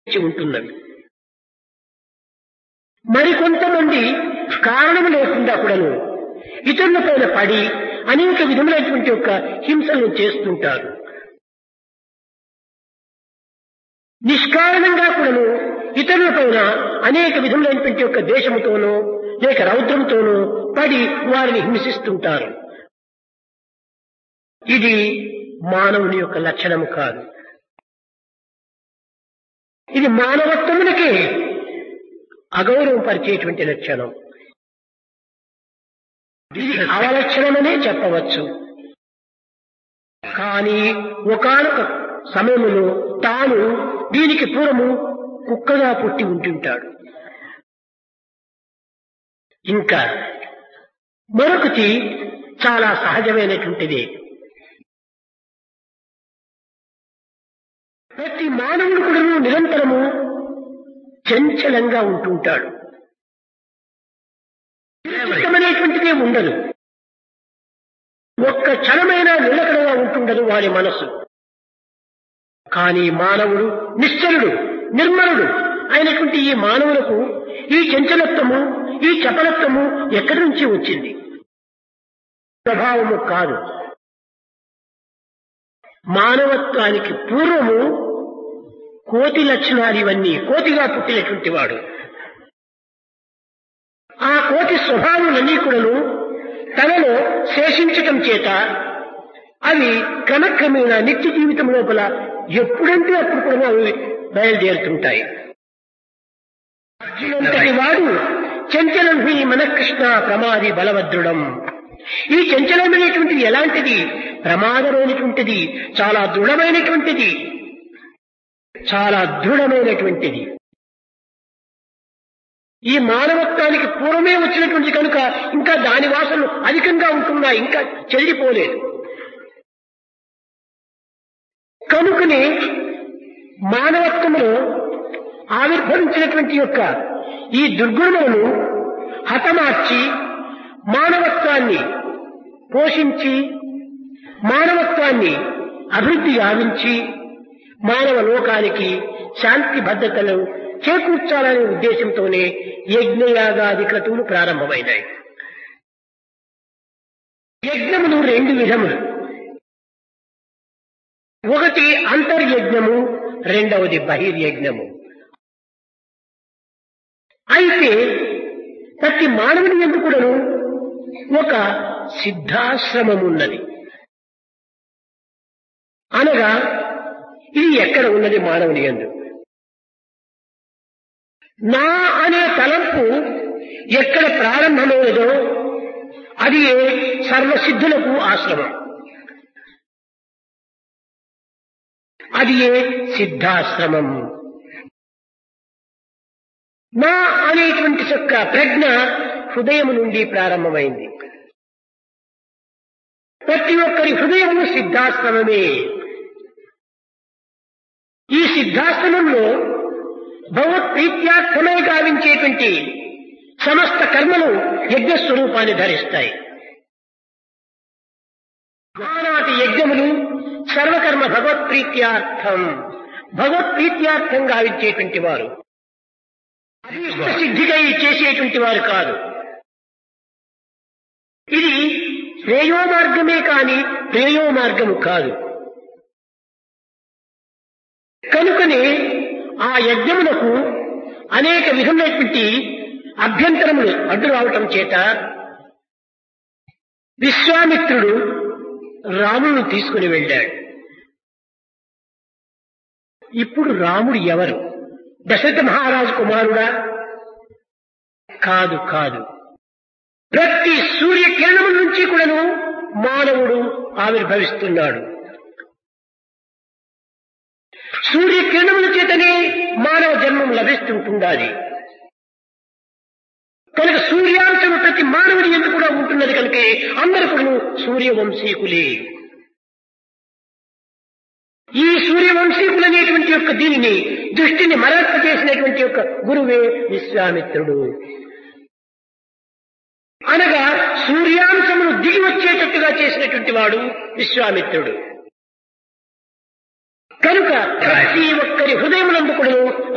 ఇచ్చి ఉంటున్నవి మరికొంతమంది కారణం లేకుండా కూడాను ఇతరుల పైన పడి అనేక విధములైనటువంటి యొక్క హింసలను చేస్తుంటారు నిష్కారణంగా కూడాను ఇతరుల పైన అనేక విధములైనటువంటి యొక్క దేశముతోనో లేక రౌద్రంతోనో పడి వారిని హింసిస్తుంటారు ఇది మానవుని యొక్క లక్షణము కాదు ఇది మానవత్వమునకే అగౌరవం పరిచేటువంటి లక్షణం ఇది అవలక్షణమనే చెప్పవచ్చు కానీ ఒకనొక సమయంలో తాను దీనికి పూర్వము కుక్కగా పుట్టి ఉంటుంటాడు ఇంకా మరొకటి చాలా సహజమైనటువంటిది ప్రతి మానవుడు కూడా నిరంతరము చంచలంగా ఉంటుంటాడు అనేటువంటిదే ఉండదు ఒక్క క్షణమైనా నిలకడగా ఉంటుండదు వారి మనస్సు కానీ మానవుడు నిశ్చలుడు నిర్మలుడు అయినటువంటి ఈ మానవులకు ఈ చంచలత్వము ఈ చపలత్వము ఎక్కడి నుంచి వచ్చింది ప్రభావము కాదు మానవత్వానికి పూర్వము కోతి లక్షణాలు ఇవన్నీ కోతిగా పుట్టినటువంటి వాడు ఆ కోతి స్వభావాలన్నీ కూడాను తనలో శేషించటం చేత అవి క్రమక్రమేణా నిత్య జీవితం లోపల ఎప్పుడంటే అప్పుడు కూడా అవి బయలుదేరుతుంటాయి అర్జునంతటి వాడు చంచలం హి మనకృష్ణ ప్రమాది బలవద్రుడం ఈ చంచలమైనటువంటిది ఎలాంటిది ప్రమాదమైనటువంటిది చాలా దృఢమైనటువంటిది చాలా దృఢమైనటువంటిది ఈ మానవత్వానికి పూర్వమే వచ్చినటువంటి కనుక ఇంకా దాని వాసనలు అధికంగా ఉంటున్నాయి ఇంకా చెల్లిపోలేదు కనుకనే మానవత్వంలో ఆవిర్భవించినటువంటి యొక్క ఈ దుర్గుణములను హతమార్చి మానవత్వాన్ని పోషించి మానవత్వాన్ని అభివృద్ధి గావించి మానవ లోకానికి శాంతి భద్రతలు చేకూర్చాలనే ఉద్దేశంతోనే యజ్ఞయాగాది క్రతువులు ప్రారంభమైనాయి యజ్ఞములు రెండు విధములు ఒకటి అంతర్యజ్ఞము రెండవది బహిర్యజ్ఞము అయితే ప్రతి మానవుని ఎందుకుడను ఒక సిద్ధాశ్రమం ఉన్నది అనగా ఇది ఎక్కడ ఉన్నది మానవుని ఎందు నా అనే తలంపు ఎక్కడ ప్రారంభమైనదో అది సర్వసిద్ధులకు ఆశ్రమం అది ఏ సిద్ధాశ్రమం నా అనేటువంటి యొక్క ప్రజ్ఞ హృదయం నుండి ప్రారంభమైంది ప్రతి ఒక్కరి హృదయము సిద్ధాశ్రమమే ఈ సిద్ధాశ్రమంలో భగవత్ప్రీత్యార్థమై గావించేటువంటి సమస్త కర్మలు యజ్ఞస్వరూపాన్ని ధరిస్తాయి ఆనాటి యజ్ఞములు సర్వకర్మ భగవత్ప్రీత్యార్థం భగవత్ప్రీత్యార్థం గావించేటువంటి వారు సిద్ధిగా చేసేటువంటి వారు కాదు ఇది శ్రేయో మార్గమే కాని ప్రేయో మార్గము కాదు కనుకనే ఆ యజ్ఞములకు అనేక విధమైనటువంటి అభ్యంతరములు అడ్డు రావటం చేత విశ్వామిత్రుడు రామును తీసుకుని వెళ్ళాడు ఇప్పుడు రాముడు ఎవరు దశరథ మహారాజు కుమారుడా కాదు కాదు ప్రతి సూర్యకిరణముల నుంచి కూడాను మానవుడు ఆవిర్భవిస్తున్నాడు సూర్యకిరణముల చేతనే మానవ జన్మం లభిస్తుంటుండాలి కనుక సూర్యాంశము ప్రతి మానవుడి ఎందుకు కూడా ఉంటున్నది కనుక అందరు కూడా సూర్యవంశీకులే ఈ సూర్యవంశీకులు అనేటువంటి యొక్క దీనిని దృష్టిని మరల్ప చేసినటువంటి యొక్క గురువే విశ్వామిత్రుడు అనగా సూర్యాంశమును దిగి వచ్చేటట్టుగా చేసినటువంటి వాడు విశ్వామిత్రుడు కనుక ప్రతి ఒక్కరి హృదయమునందు కూడా